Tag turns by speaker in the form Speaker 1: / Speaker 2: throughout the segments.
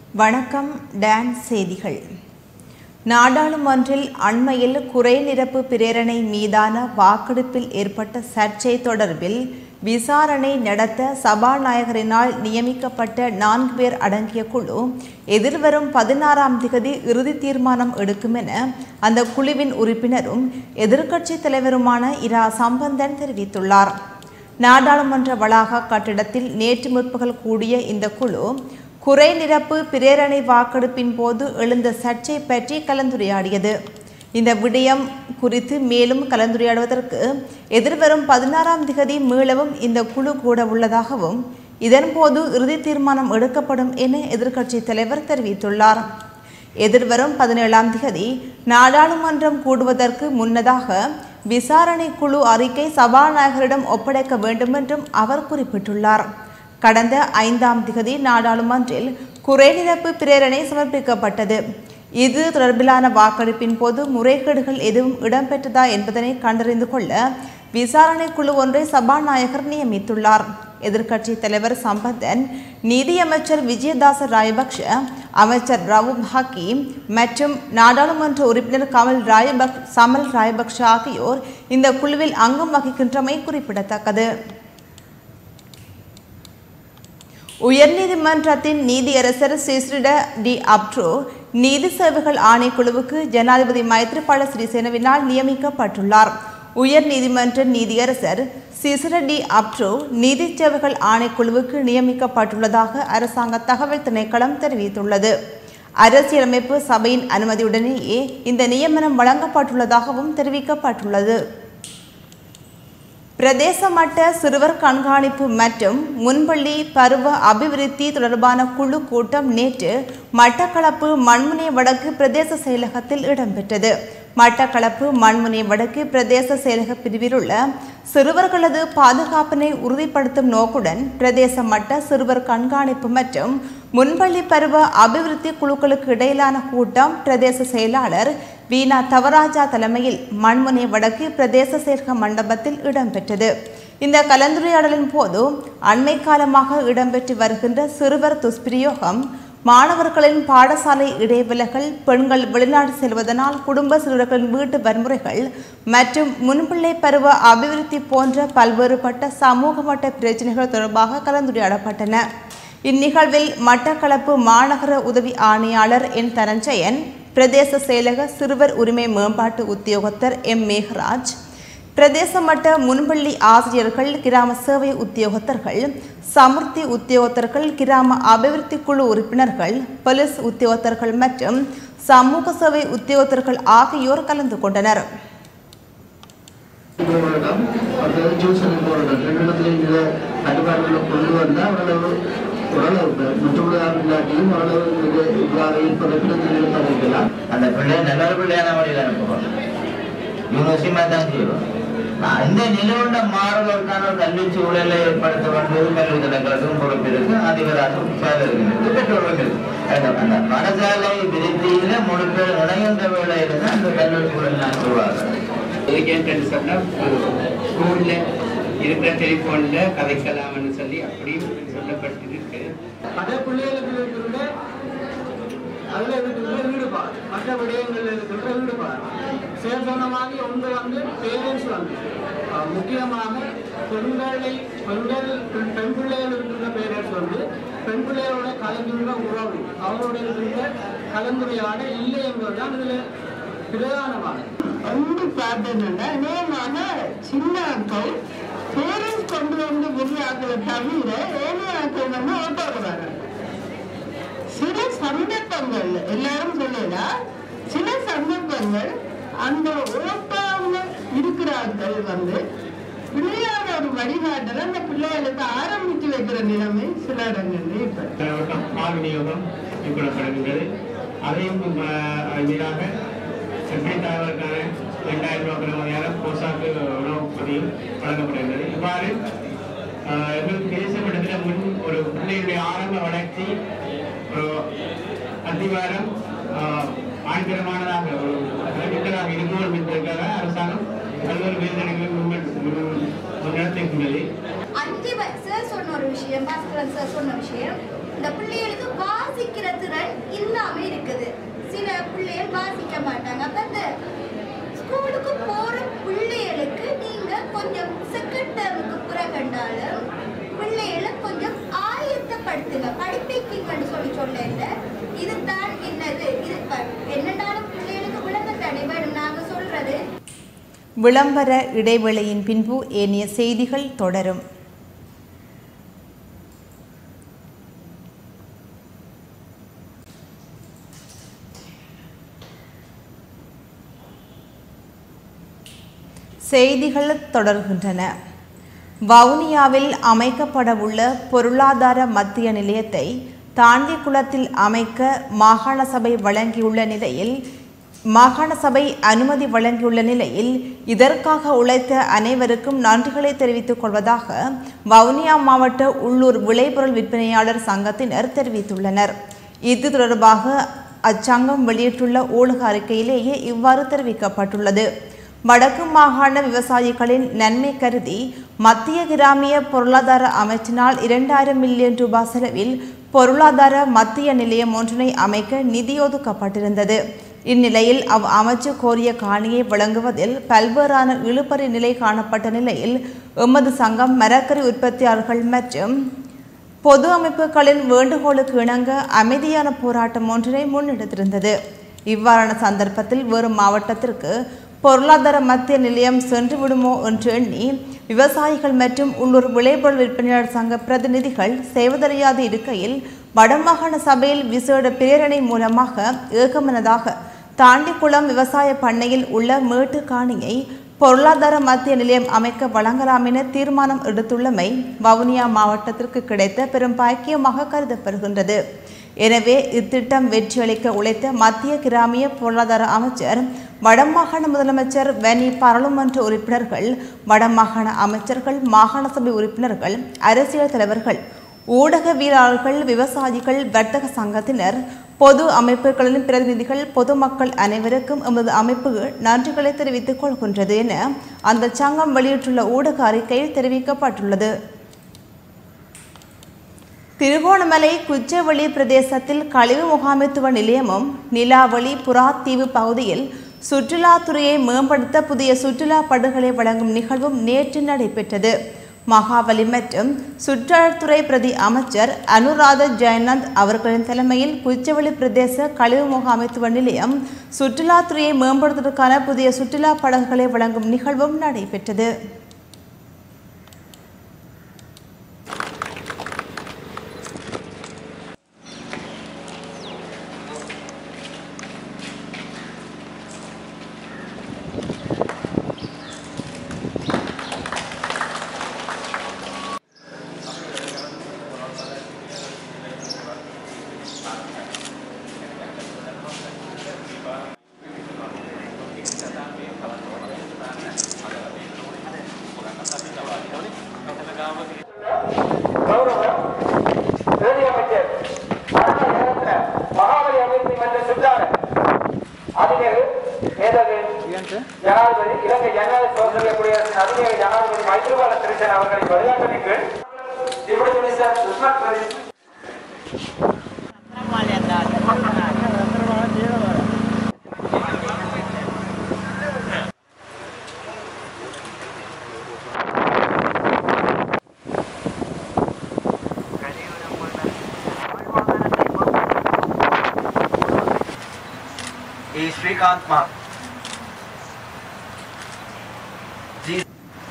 Speaker 1: வணக்கம் டான் செய்திகள் நாடாளுமன்றில் அண்மையில் குறை நிரப்பு பிரேரணை மீதான வாக்கெடுப்பில் ஏற்பட்ட சர்ச்சை தொடர்பில் விசாரணை நடத்த சபாநாயகரினால் நியமிக்கப்பட்ட நான்கு பேர் அடங்கிய குழு எதிர்வரும் பதினாறாம் திகதி இறுதி தீர்மானம் எடுக்கும் என அந்த குழுவின் உறுப்பினரும் எதிர்க்கட்சித் தலைவருமான இரா சம்பந்தன் தெரிவித்துள்ளார் நாடாளுமன்ற வளாக கட்டிடத்தில் நேற்று முற்பகல் கூடிய இந்த குழு குறை நிரப்பு பிரேரணை வாக்கெடுப்பின் போது எழுந்த சர்ச்சை பற்றி கலந்துரையாடியது இந்த விடயம் குறித்து மேலும் கலந்துரையாடுவதற்கு எதிர்வரும் பதினாறாம் திகதி மீளவும் இந்த குழு கூட உள்ளதாகவும் இதன்போது இறுதி தீர்மானம் எடுக்கப்படும் என எதிர்க்கட்சித் தலைவர் தெரிவித்துள்ளார் எதிர்வரும் பதினேழாம் திகதி நாடாளுமன்றம் கூடுவதற்கு முன்னதாக விசாரணை குழு அறிக்கை சபாநாயகரிடம் ஒப்படைக்க வேண்டும் என்றும் அவர் குறிப்பிட்டுள்ளார் கடந்த ஐந்தாம் திகதி நாடாளுமன்றில் குறைநிரப்பு பிரேரணை சமர்ப்பிக்கப்பட்டது இது தொடர்பிலான வாக்கெடுப்பின் போது முறைகேடுகள் எதுவும் இடம்பெற்றதா என்பதனை கண்டறிந்து கொள்ள விசாரணை குழு ஒன்றை சபாநாயகர் நியமித்துள்ளார் எதிர்க்கட்சி தலைவர் சம்பந்தன் நீதியமைச்சர் விஜயதாச ராயபக்ஷ அமைச்சர் ரவுப் ஹக்கீம் மற்றும் நாடாளுமன்ற உறுப்பினர் கமல் ராயபக் சமல் ராயபக்ஷ ஆகியோர் இந்த குழுவில் அங்கம் வகிக்கின்றமை குறிப்பிடத்தக்கது உயர்நீதிமன்றத்தின் நீதியரசர் சிஸ்ரிட டி அப்ட்ரோ நீதி சேவைகள் ஆணைக்குழுவுக்கு ஜனாதிபதி மைத்ரிபால சிறிசேனவினால் நியமிக்கப்பட்டுள்ளார் உயர் நீதிமன்ற நீதியரசர் சிசிர டி அப்ட்ரோ நீதி சேவைகள் ஆணைக்குழுவுக்கு நியமிக்கப்பட்டுள்ளதாக அரசாங்க தகவல் திணைக்களம் தெரிவித்துள்ளது அரசியலமைப்பு சபையின் அனுமதியுடனேயே இந்த நியமனம் வழங்கப்பட்டுள்ளதாகவும் தெரிவிக்கப்பட்டுள்ளது பிரதேச மட்ட சிறுவர் கண்காணிப்பு மற்றும் முன்பள்ளி பருவ அபிவிருத்தி தொடர்பான குழு கூட்டம் நேற்று மட்டக்களப்பு மண்முனை வடக்கு பிரதேச செயலகத்தில் இடம்பெற்றது மட்டக்களப்பு மண்முனை வடக்கு பிரதேச செயலக பிரிவில் உள்ள சிறுவர்களது பாதுகாப்பினை உறுதிப்படுத்தும் நோக்குடன் பிரதேச மட்ட சிறுவர் கண்காணிப்பு மற்றும் முன்பள்ளி பருவ அபிவிருத்தி குழுக்களுக்கு இடையிலான கூட்டம் பிரதேச செயலாளர் வீணா தவராஜா தலைமையில் மண்முனை வடக்கு பிரதேச செயலக மண்டபத்தில் இடம்பெற்றது இந்த கலந்துரையாடலின் போது அண்மை காலமாக இடம்பெற்று வருகின்ற சிறுவர் துஷ்பிரயோகம் மாணவர்களின் பாடசாலை இடைவிலகல் பெண்கள் வெளிநாடு செல்வதனால் குடும்ப சிறுவர்களின் வீட்டு வன்முறைகள் மற்றும் முன்பிள்ளை பருவ அபிவிருத்தி போன்ற பல்வேறுபட்ட சமூக மட்ட பிரச்சனைகள் தொடர்பாக கலந்துரையாடப்பட்டன இந்நிகழ்வில் மட்டக்களப்பு மாநகர உதவி ஆணையாளர் என் தனஞ்சயன் பிரதேச செயலக சிறுவர் உரிமை மேம்பாட்டு உத்தியோகத்தர் எம் மேகராஜ் பிரதேச மட்ட முன்பள்ளி ஆசிரியர்கள் கிராம சேவை உத்தியோகத்தர்கள் சமுர்த்தி உத்தியோகத்தர்கள் கிராம அபிவிருத்தி குழு உறுப்பினர்கள் போலீஸ் உத்தியோகத்தர்கள் மற்றும் சமூக சேவை உத்தியோகத்தர்கள் ஆகியோர் கலந்து கொண்டனர்
Speaker 2: போராட்டம் அடுத்தது டியூஷன் போராட்டம் ரெண்டு இடத்துலையும் இதை கட்டுப்பாடுகளை கொண்டு வந்தால் ஓரளவு ஓரளவு மற்றவர்களாக இல்லாட்டியும் ஓரளவு இது இவ்வாறு இருப்பதற்கு இந்த இருப்பதற்கெல்லாம்
Speaker 3: அந்த பிள்ளை நல்ல ஒரு பிள்ளையான வழியில் அனுப்புவோம் யூனிவர்சிட்டி தான் செய்வோம் நான் இந்த நிலவுண்ட மாறுவதற்கான ஒரு கல்வி சூழலை ஏற்படுத்த வேண்டியது கல்வி தினங்களுக்கும் பொறுப்பு இருக்கு அதிபராக சேலை இருக்கிறது பெற்றோர்களுக்கு இருக்கு அந்த அந்த பாடசாலை விருத்தியில முழு பேர் இணைகின்ற வேலையில தான் அந்த கல்வி சூழல் நான் சொல்வார்கள்
Speaker 4: ஏன்னு சொன்னா ஸ்கூல்ல இருக்கிற டெலிஃபோன்ல கதைக்கலாம்னு சொல்லி அப்படியும் சொல்லப்பட்டிருக்கு
Speaker 2: பல பிள்ளைகளுக்கு இருக்கின்ற அதுல இருக்கின்ற ஈடுபாடு மற்ற விடயங்களில் இருக்கின்ற ஈடுபாடு சேர்ந்தனமாக ஒன்று வந்து பேரண்ட்ஸ் வந்து அஹ், முக்கியமாக பெண்களை பெண்கள் பெண் பெண் பிள்ளைகள் இருக்கின்ற பேரண்ட்ஸ் வந்து பெண் பிள்ளைகளோட கலந்துள்ள உறவு அவரோட இருக்கின்ற கலந்துரையாட இல்லை என்பதுதான் இதுல பிரதானமானது
Speaker 5: வந்து பார்த்தேன்னா நேமாக சின்ன ஆட்கள் பேரண்ட்ஸ் கொண்டு வந்து வெளியாக்குற தவிர ஏனைய ஆட்கள் வந்து ஓட்டோட வராங்க சில சந்தர்ப்பங்கள் எல்லாரும் சொல்லல சில சந்தர்ப்பங்கள் அந்த ஓட்டாம இருக்கிற ஆட்கள் வந்து பிள்ளையார ஒரு வழிகாட்டல அந்த பிள்ளைகளுக்கு ஆரம்பித்து வைக்கிற நிலைமை சில இடங்கள்ல இப்ப
Speaker 4: பால் விநியோகம் மேற்கொள்ளப்படுகின்றது அதையும் எதிராக சென்னை தலைவருக்கான இரண்டாயிரம் ரூபாய் பெறுமதியான போசாக்கு உணவு பதியும் வழங்கப்படுகின்றது இவ்வாறு ஆஹ், எங்களுக்கு தேச மட்டத்தில் முன் ஒரு பிள்ளையுடைய ஆரம்ப வளர்ச்சி ஒரு அத்திவாரம் ஆஹ், ஆணித்தரமானதாக ஒரு மிக்கதாக இருக்கணும் என்பதற்காக அரசாங்கம் பல்வேறு வேதனைகளை முன்னெடுத்திருக்கின்றது
Speaker 6: அஞ்சு வ- சார் சொன்ன ஒரு விஷயம் பாஸ்கரன் சார் சொன்ன விஷயம் இந்த பிள்ளைகளுக்கு வாசிக்கிற திறன் இல்லாம இருக்குது சில பிள்ளைகள் வாசிக்க மாட்டாங்க அப்ப இந்த ஸ்கூலுக்கு போற பிள்ளைகளுக்கு நீங்க கொஞ்சம் செகண்ட் டேர்முக்கு பிறகண்டாலும் பிள்ளைகளை கொஞ்சம் ஆயத்தப்படுத்துங்க படிப்பைக்குங்கன்னு சொல்லி சொல்ல இதுதான் என்னது இது ப- என்னண்டாலும் பிள்ளைகளுக்கு விளங்கத்தானே வேணும் நாங்க சொல்றது
Speaker 1: விளம்பர இடைவேளையின் பின்பு ஏனைய செய்திகள் தொடரும் செய்திகள் தொடர்கின்றன வவுனியாவில் அமைக்கப்படவுள்ள பொருளாதார மத்திய நிலையத்தை தாண்டிக்குளத்தில் அமைக்க மாகாண சபை வழங்கியுள்ள நிலையில் மாகாண சபை அனுமதி வழங்கியுள்ள நிலையில் இதற்காக உழைத்த அனைவருக்கும் நன்றிகளை தெரிவித்துக் கொள்வதாக வவுனியா மாவட்ட உள்ளூர் விளைபொருள் விற்பனையாளர் சங்கத்தினர் தெரிவித்துள்ளனர் இது தொடர்பாக அச்சங்கம் வெளியிட்டுள்ள ஊடக அறிக்கையிலேயே இவ்வாறு தெரிவிக்கப்பட்டுள்ளது வடக்கு மாகாண விவசாயிகளின் நன்மை கருதி மத்திய கிராமிய பொருளாதார அமைச்சினால் இரண்டாயிரம் மில்லியன் ரூபாய் செலவில் பொருளாதார மத்திய நிலையம் ஒன்றினை அமைக்க நிதி ஒதுக்கப்பட்டிருந்தது இந்நிலையில் அவ் அமைச்சு கோரிய காணியை வழங்குவதில் பல்வேறான இழுபறி நிலை காணப்பட்ட நிலையில் எமது சங்கம் மரக்கறி உற்பத்தியாளர்கள் மற்றும் பொது அமைப்புகளின் வேண்டுகோளுக்கு இணங்க அமைதியான போராட்டம் ஒன்றினை முன்னெடுத்திருந்தது இவ்வாறான சந்தர்ப்பத்தில் வேறு மாவட்டத்திற்கு பொருளாதார மத்திய நிலையம் சென்று விடுமோ என்று எண்ணி விவசாயிகள் மற்றும் உள்ளூர் விளைபொருள் விற்பனையாளர் சங்க பிரதிநிதிகள் செய்வதறியாது இருக்கையில் வடமாகாண சபையில் விசேட பிரேரணை மூலமாக ஏகமனதாக தாண்டிக்குளம் விவசாய பண்ணையில் உள்ள மேட்டு காணியை பொருளாதார மத்திய நிலையம் அமைக்க வழங்கலாம் என தீர்மானம் எடுத்துள்ளமை வவுனியா மாவட்டத்திற்கு கிடைத்த பெரும் பாக்கியமாக கருதப்படுகின்றது எனவே இத்திட்டம் வெற்றியளிக்க உழைத்த மத்திய கிராமிய பொருளாதார அமைச்சர் வடமாகாண முதலமைச்சர் வனி பாராளுமன்ற உறுப்பினர்கள் வடமாகாண அமைச்சர்கள் மாகாண சபை உறுப்பினர்கள் அரசியல் தலைவர்கள் ஊடகவியலாளர்கள் விவசாயிகள் வர்த்தக சங்கத்தினர் பொது அமைப்புகளின் பிரதிநிதிகள் பொதுமக்கள் அனைவருக்கும் எமது அமைப்பு நன்றிகளை தெரிவித்துக் கொள்கின்றது என அந்த சங்கம் வெளியிட்டுள்ள ஊடக அறிக்கையில் தெரிவிக்கப்பட்டுள்ளது திருகோணமலை குச்சவெளி பிரதேசத்தில் கழிவு முகாமைத்துவ நிலையமும் நிலாவளி புறாத்தீவு பகுதியில் சுற்றுலாத்துறையை மேம்படுத்த புதிய சுற்றுலா படுகளை வழங்கும் நிகழ்வும் நேற்று நடைபெற்றது மகாபலி மற்றும் சுற்றுலாத்துறை பிரதி அமைச்சர் அனுராத ஜெயநந்த் அவர்களின் தலைமையில் குச்சவெளி பிரதேச கழிவு முகாமைத்துவ நிலையம் சுற்றுலாத்துறையை மேம்படுத்துவதற்கான புதிய சுற்றுலா படகுகளை வழங்கும் நிகழ்வும் நடைபெற்றது
Speaker 7: கௌரவ பிரதி அமைச்சர் அரச மகாபலி அமைப்பு மன்ற சுற்றாளர் அதிநேரு மேதகு ஜனாதிபதி இலங்கை ஜனநாயக சுதந்திர குடியரசின் அதிநேரு ஜனாதிபதி மைத்ரிபால சிறிசேன அவர்களின் வழிகாட்டலின் கீழ் deputy minister Sushma Swaraj
Speaker 3: is Srikanth Mark. G.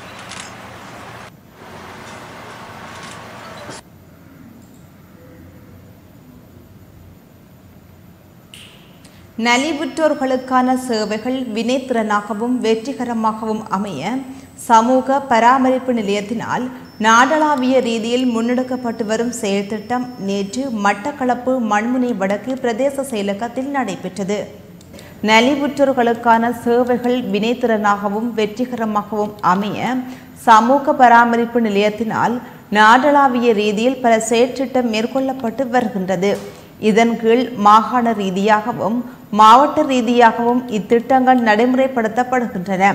Speaker 1: நலிவுற்றோர்களுக்கான சேவைகள் வினைத்திறனாகவும் வெற்றிகரமாகவும் அமைய சமூக பராமரிப்பு நிலையத்தினால் நாடளாவிய ரீதியில் முன்னெடுக்கப்பட்டு வரும் செயல்திட்டம் நேற்று மட்டக்களப்பு மண்முனை வடக்கு பிரதேச செயலகத்தில் நடைபெற்றது நலிவுற்றோர்களுக்கான சேவைகள் வினைத்திறனாகவும் வெற்றிகரமாகவும் அமைய சமூக பராமரிப்பு நிலையத்தினால் நாடளாவிய ரீதியில் பல செயற்திட்டம் மேற்கொள்ளப்பட்டு வருகின்றது இதன் கீழ் மாகாண ரீதியாகவும் மாவட்ட ரீதியாகவும் இத்திட்டங்கள் நடைமுறைப்படுத்தப்படுகின்றன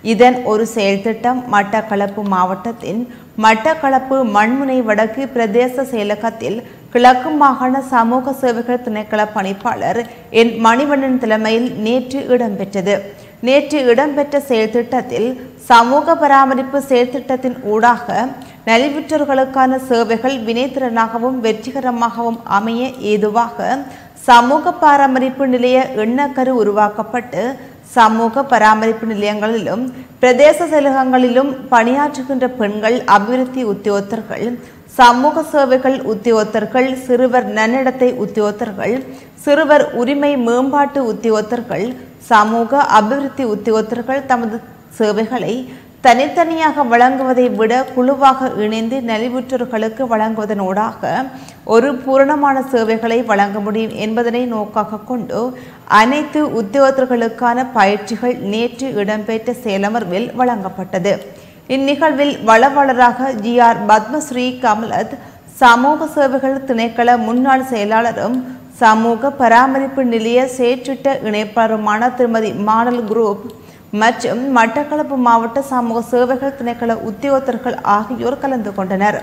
Speaker 1: இதன் ஒரு செயல்திட்டம் மட்டக்களப்பு மாவட்டத்தின் மட்டக்களப்பு மண்முனை வடக்கு பிரதேச செயலகத்தில் கிழக்கு மாகாண சமூக சேவைகள் திணைக்கள பணிப்பாளர் என் மணிவண்ணன் தலைமையில் நேற்று இடம்பெற்றது நேற்று இடம்பெற்ற செயல்திட்டத்தில் சமூக பராமரிப்பு செயல்திட்டத்தின் ஊடாக நலிவுற்றோர்களுக்கான சேவைகள் வினைத்திறனாகவும் வெற்றிகரமாகவும் அமைய ஏதுவாக சமூக பராமரிப்பு நிலைய எண்ணக்கரு உருவாக்கப்பட்டு சமூக பராமரிப்பு நிலையங்களிலும் பிரதேச செயலகங்களிலும் பணியாற்றுகின்ற பெண்கள் அபிவிருத்தி உத்தியோகத்தர்கள் சமூக சேவைகள் உத்தியோகத்தர்கள் சிறுவர் நன்னடத்தை உத்தியோகத்தர்கள் சிறுவர் உரிமை மேம்பாட்டு உத்தியோகத்தர்கள் சமூக அபிவிருத்தி உத்தியோகத்தர்கள் தமது சேவைகளை தனித்தனியாக வழங்குவதை விட குழுவாக இணைந்து நலிவுற்றோர்களுக்கு வழங்குவதனூடாக ஒரு பூரணமான சேவைகளை வழங்க முடியும் என்பதனை நோக்காக கொண்டு அனைத்து உத்தியோகத்தர்களுக்கான பயிற்சிகள் நேற்று இடம்பெற்ற செயலமர்வில் வழங்கப்பட்டது இந்நிகழ்வில் வளவாளராக ஜி ஆர் பத்மஸ்ரீ கமலத் சமூக சேவைகள் திணைக்கள முன்னாள் செயலாளரும் சமூக பராமரிப்பு நிலைய செயற்றிட்ட இணைப்பாளருமான திருமதி மாடல் குரூப் மற்றும் மட்டக்களப்பு மாவட்ட சமூக சேவைகள் திணைக்கள உத்தியோகத்தர்கள் ஆகியோர் கலந்து கொண்டனர்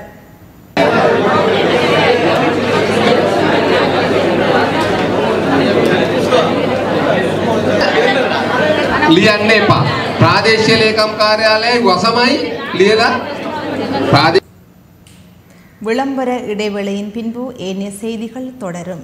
Speaker 8: ලියන්න එපා. ප්‍රාදේශීය ලේකම් කාර්යාලයේ වසමයි ලියලා ප්‍රාදේ
Speaker 1: விளம்பர இடைவேளையின் பின்பு ஏனைய செய்திகள் தொடரும்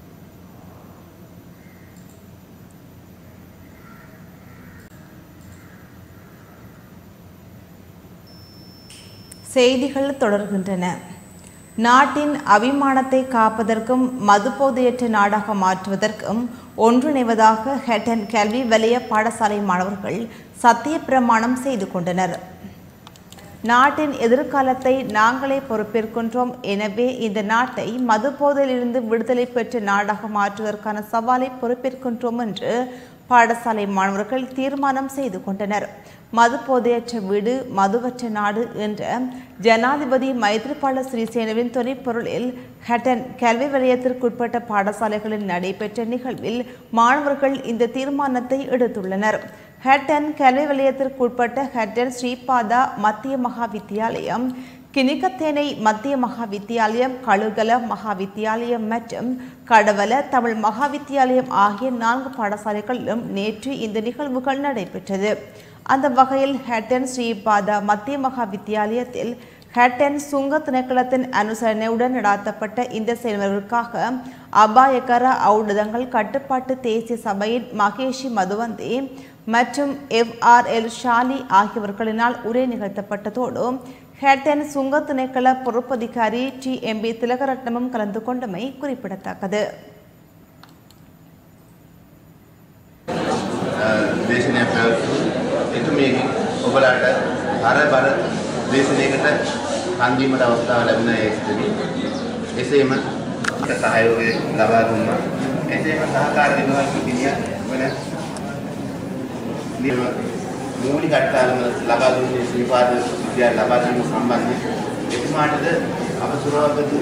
Speaker 1: செய்திகள் தொடர்கின்றன நாட்டின் அபிமானத்தை காப்பதற்கும் மதுபோதையற்ற நாடாக மாற்றுவதற்கும் ஒன்றிணைவதாக ஹெட்டன் கல்வி வலய பாடசாலை மாணவர்கள் சத்திய பிரமாணம் செய்து கொண்டனர் நாட்டின் எதிர்காலத்தை நாங்களே பொறுப்பேற்கின்றோம் எனவே இந்த நாட்டை மதுபோதையிலிருந்து விடுதலை பெற்ற நாடாக மாற்றுவதற்கான சவாலை பொறுப்பேற்கின்றோம் என்று பாடசாலை மாணவர்கள் தீர்மானம் செய்து கொண்டனர் மதுபோதையற்ற வீடு மதுவற்ற நாடு என்ற ஜனாதிபதி மைத்ரிபால சிறிசேனவின் துணைப்பொருளில் ஹட்டன் கல்வி வலயத்திற்குட்பட்ட பாடசாலைகளில் நடைபெற்ற நிகழ்வில் மாணவர்கள் இந்த தீர்மானத்தை எடுத்துள்ளனர் ஹட்டன் கல்வி வலயத்திற்குட்பட்ட ஹட்டன் ஸ்ரீபாதா மத்திய மகா வித்தியாலயம் கிணிக்கத்தேனை மத்திய மகா வித்தியாலயம் கழுகல மகா வித்தியாலயம் மற்றும் கடவல தமிழ் மகா வித்தியாலயம் ஆகிய நான்கு பாடசாலைகளிலும் நேற்று இந்த நிகழ்வுகள் நடைபெற்றது அந்த வகையில் ஹட்டன் ஸ்ரீபாதா மத்திய மகா வித்தியாலயத்தில் ஹட்டன் சுங்க திணைக்களத்தின் அனுசரணையுடன் நடாத்தப்பட்ட இந்த செயல்முறைக்காக அபாயகர ஔடதங்கள் கட்டுப்பாட்டு தேசிய சபையின் மகேஷி மதுவந்தி மற்றும் எஃப் ஆர் எல் ஷாலி ஆகியவர்களினால் உரை நிகழ்த்தப்பட்டதோடு ஹேட்டன் சுங்க திணைக்கள பொறுப்பதிகாரி டி எம் பி திலகரட்னமும் கலந்து கொண்டமை குறிப்பிடத்தக்கது
Speaker 9: දේශනය පැවැත්වූ එතුමියගෙන් ඔබලාට අර බර දේශනයකට කන්දීමට අවස්ථාව ලැබුණ ඒ ස්තුතියි. එසේම සහයෝගය ලබා දුන්නා. එසේම සහකාර විභාග විදිය වන මූලික අඩකාලම ලබා දුන්නේ ශ්‍රීපාද විද්‍යාල ලබා ගැනීම සම්බන්ධයෙන් එතුමාටද අප සුරවපතු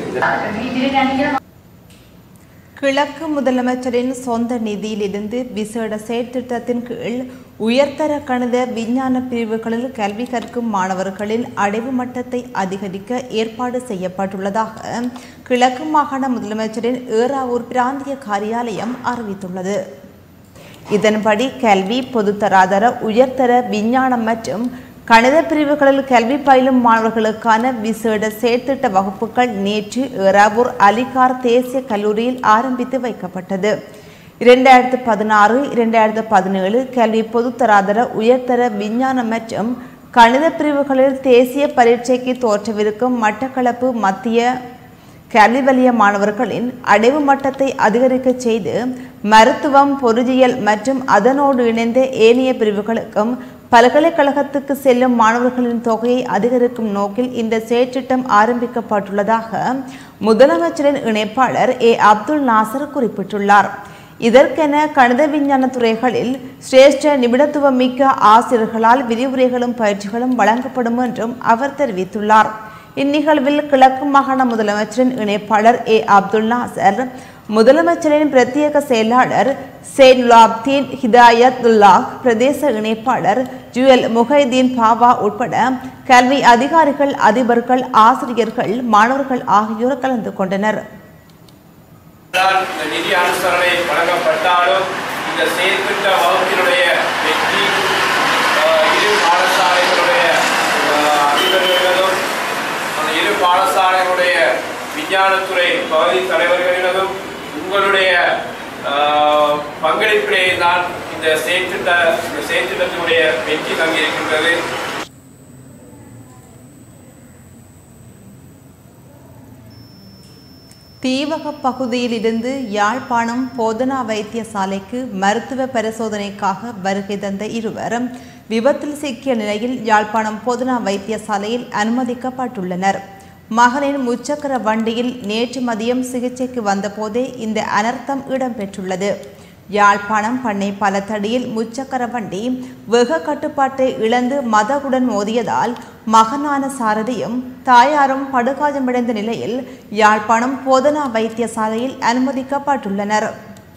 Speaker 1: கிழக்கு முதலமைச்சரின் சொந்த நிதியிலிருந்து விசேட செயற்திட்டத்தின் கீழ் உயர்தர கணித விஞ்ஞான பிரிவுகளில் கல்வி கற்கும் மாணவர்களின் அடைவு மட்டத்தை அதிகரிக்க ஏற்பாடு செய்யப்பட்டுள்ளதாக கிழக்கு மாகாண முதலமைச்சரின் ஏறாவூர் பிராந்திய காரியாலயம் அறிவித்துள்ளது இதன்படி கல்வி பொதுத்தராதர உயர்தர விஞ்ஞானம் மற்றும் கணித பிரிவுகளில் கல்வி பயிலும் மாணவர்களுக்கான விசேட செயற்திட்ட வகுப்புகள் நேற்று ஏறாவூர் அலிகார் தேசிய கல்லூரியில் ஆரம்பித்து வைக்கப்பட்டது இரண்டாயிரத்து பதினாறு இரண்டாயிரத்து பதினேழு கல்வி பொதுத்தராதர உயர்தர விஞ்ஞானம் மற்றும் கணித பிரிவுகளில் தேசிய பரீட்சைக்கு தோற்றவிருக்கும் மட்டக்களப்பு மத்திய கல்வி வலிய மாணவர்களின் அடைவு மட்டத்தை அதிகரிக்க செய்து மருத்துவம் பொறியியல் மற்றும் அதனோடு இணைந்த ஏனைய பிரிவுகளுக்கும் பல்கலைக்கழகத்துக்கு செல்லும் மாணவர்களின் தொகையை அதிகரிக்கும் நோக்கில் இந்த செயற்திட்டம் ஆரம்பிக்கப்பட்டுள்ளதாக முதலமைச்சரின் இணைப்பாளர் ஏ அப்துல் நாசர் குறிப்பிட்டுள்ளார் இதற்கென கணித விஞ்ஞான துறைகளில் சிரேஷ்ட நிபுணத்துவம் மிக்க ஆசிரியர்களால் விரிவுரைகளும் பயிற்சிகளும் வழங்கப்படும் என்றும் அவர் தெரிவித்துள்ளார் இந்நிகழ்வில் கிழக்கு மாகாண முதலமைச்சரின் இணைப்பாளர் ஏ அப்துல் நாசர் முதலமைச்சரின் பிரத்யேக செயலாளர் சேன்லாப்தீன் ஹிதாயத்துல்லாஹ் பிரதேச இணைப்பாளர் ஜுவல் முஹைதீன் பாவா உட்பட கல்வி அதிகாரிகள் அதிபர்கள் ஆசிரியர்கள் மாணவர்கள் ஆகியோர் கலந்து கொண்டனர்
Speaker 10: இந்த நிதி அனுசரணை வழங்கப்பட்டாலும் இந்த செயற்திட்ட வகுப்பினுடைய வெற்றி அஹ், இரு பாடசாலைகளுடைய அஹ், அதிபர்களினதும் அந்த இரு பாடசாலைகளுடைய விஞ்ஞானத்துறை பகுதி தலைவர்களினதும் உங்களுடைய அஹ், பங்களிப்பிலே தான் இந்த செயற்திட்ட இந்த செயற்திட்டத்தினுடைய வெற்றி தங்கியிருக்கின்றது
Speaker 1: தீவக பகுதியில் இருந்து யாழ்ப்பாணம் போதனா வைத்தியசாலைக்கு மருத்துவ பரிசோதனைக்காக வருகை தந்த இருவர் விபத்தில் சிக்கிய நிலையில் யாழ்ப்பாணம் போதனா வைத்தியசாலையில் அனுமதிக்கப்பட்டுள்ளனர் மகனின் முச்சக்கர வண்டியில் நேற்று மதியம் சிகிச்சைக்கு வந்தபோதே இந்த அனர்த்தம் இடம்பெற்றுள்ளது யாழ்ப்பாணம் பண்ணை பலத்தடியில் முச்சக்கர வண்டி வேக கட்டுப்பாட்டை இழந்து மதகுடன் மோதியதால் மகனான சாரதியும் தாயாரும் படுகாயமடைந்த நிலையில் யாழ்ப்பாணம் போதனா வைத்தியசாலையில் அனுமதிக்கப்பட்டுள்ளனர்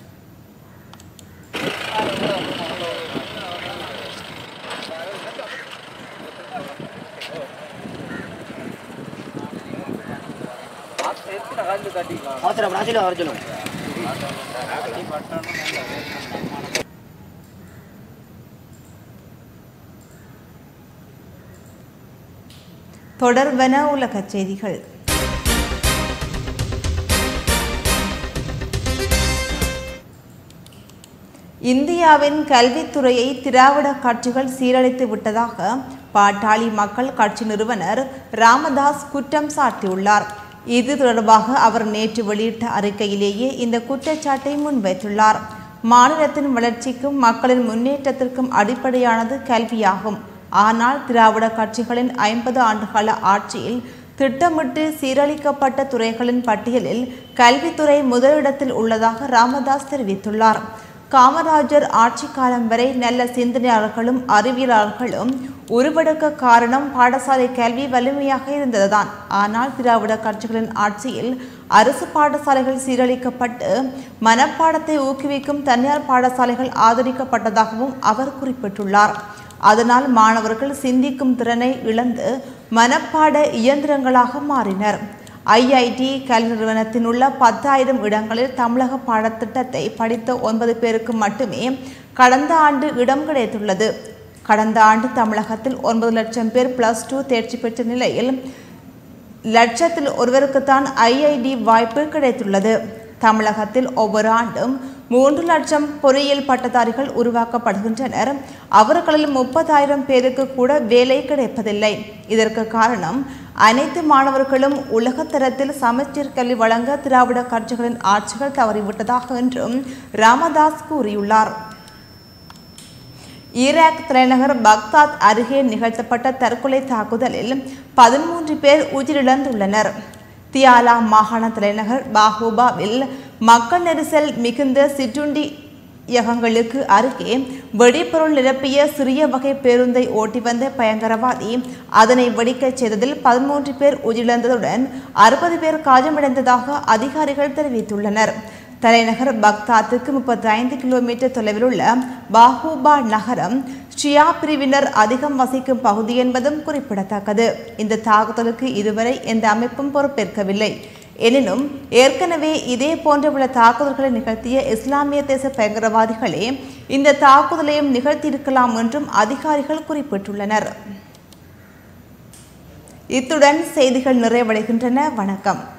Speaker 1: தொடர்வன உலகச் செய்திகள் இந்தியாவின் கல்வித்துறையை திராவிட கட்சிகள் சீரழித்து விட்டதாக பாட்டாளி மக்கள் கட்சி நிறுவனர் ராமதாஸ் குற்றம் சாட்டியுள்ளார் இது தொடர்பாக அவர் நேற்று வெளியிட்ட அறிக்கையிலேயே இந்த குற்றச்சாட்டை முன்வைத்துள்ளார் மாநிலத்தின் வளர்ச்சிக்கும் மக்களின் முன்னேற்றத்திற்கும் அடிப்படையானது கல்வியாகும் ஆனால் திராவிட கட்சிகளின் ஐம்பது ஆண்டுகால ஆட்சியில் திட்டமிட்டு சீரழிக்கப்பட்ட துறைகளின் பட்டியலில் கல்வித்துறை முதலிடத்தில் உள்ளதாக ராமதாஸ் தெரிவித்துள்ளார் காமராஜர் ஆட்சி காலம் வரை நல்ல சிந்தனையாளர்களும் அறிவியலாளர்களும் உருவெடுக்க காரணம் பாடசாலை கல்வி வலிமையாக இருந்ததுதான் ஆனால் திராவிட கட்சிகளின் ஆட்சியில் அரசு பாடசாலைகள் சீரழிக்கப்பட்டு மனப்பாடத்தை ஊக்குவிக்கும் தனியார் பாடசாலைகள் ஆதரிக்கப்பட்டதாகவும் அவர் குறிப்பிட்டுள்ளார் அதனால் மாணவர்கள் சிந்திக்கும் திறனை இழந்து மனப்பாட இயந்திரங்களாக மாறினர் ஐஐடி கல்வி நிறுவனத்தில் உள்ள பத்தாயிரம் இடங்களில் தமிழக பாடத்திட்டத்தை படித்த ஒன்பது பேருக்கு மட்டுமே கடந்த ஆண்டு இடம் கிடைத்துள்ளது கடந்த ஆண்டு தமிழகத்தில் ஒன்பது லட்சம் பேர் பிளஸ் டூ தேர்ச்சி பெற்ற நிலையில் லட்சத்தில் ஒருவருக்குத்தான் ஐஐடி வாய்ப்பு கிடைத்துள்ளது தமிழகத்தில் ஒவ்வொரு ஆண்டும் மூன்று லட்சம் பொறியியல் பட்டதாரிகள் உருவாக்கப்படுகின்றனர் அவர்களில் முப்பதாயிரம் பேருக்கு கூட வேலை கிடைப்பதில்லை இதற்கு காரணம் அனைத்து மாணவர்களும் உலகத்தரத்தில் சமச்சீர் கல்வி வழங்க திராவிட கட்சிகளின் ஆட்சிகள் தவறிவிட்டதாக என்றும் ராமதாஸ் கூறியுள்ளார் ஈராக் தலைநகர் பக்தாத் அருகே நிகழ்த்தப்பட்ட தற்கொலை தாக்குதலில் பதிமூன்று பேர் உயிரிழந்துள்ளனர் தியாலா மாகாண தலைநகர் பாஹூபாவில் மக்கள் நெரிசல் மிகுந்த சிற்றுண்டி யகங்களுக்கு அருகே வெடிபொருள் நிரப்பிய சிறிய வகை பேருந்தை ஓட்டி வந்த பயங்கரவாதி அதனை வெடிக்கச் செய்ததில் பதிமூன்று பேர் உயிரிழந்ததுடன் அறுபது பேர் காயமடைந்ததாக அதிகாரிகள் தெரிவித்துள்ளனர் தலைநகர் பக்தாத்துக்கு முப்பத்தி ஐந்து கிலோமீட்டர் தொலைவில் உள்ள பாஹூபா நகரம் ஷியா பிரிவினர் அதிகம் வசிக்கும் பகுதி என்பதும் குறிப்பிடத்தக்கது இந்த தாக்குதலுக்கு இதுவரை எந்த அமைப்பும் பொறுப்பேற்கவில்லை எனினும் ஏற்கனவே இதே போன்ற பல தாக்குதல்களை நிகழ்த்திய இஸ்லாமிய தேச பயங்கரவாதிகளே இந்த தாக்குதலையும் நிகழ்த்தியிருக்கலாம் என்றும் அதிகாரிகள் குறிப்பிட்டுள்ளனர் இத்துடன் செய்திகள் நிறைவடைகின்றன வணக்கம்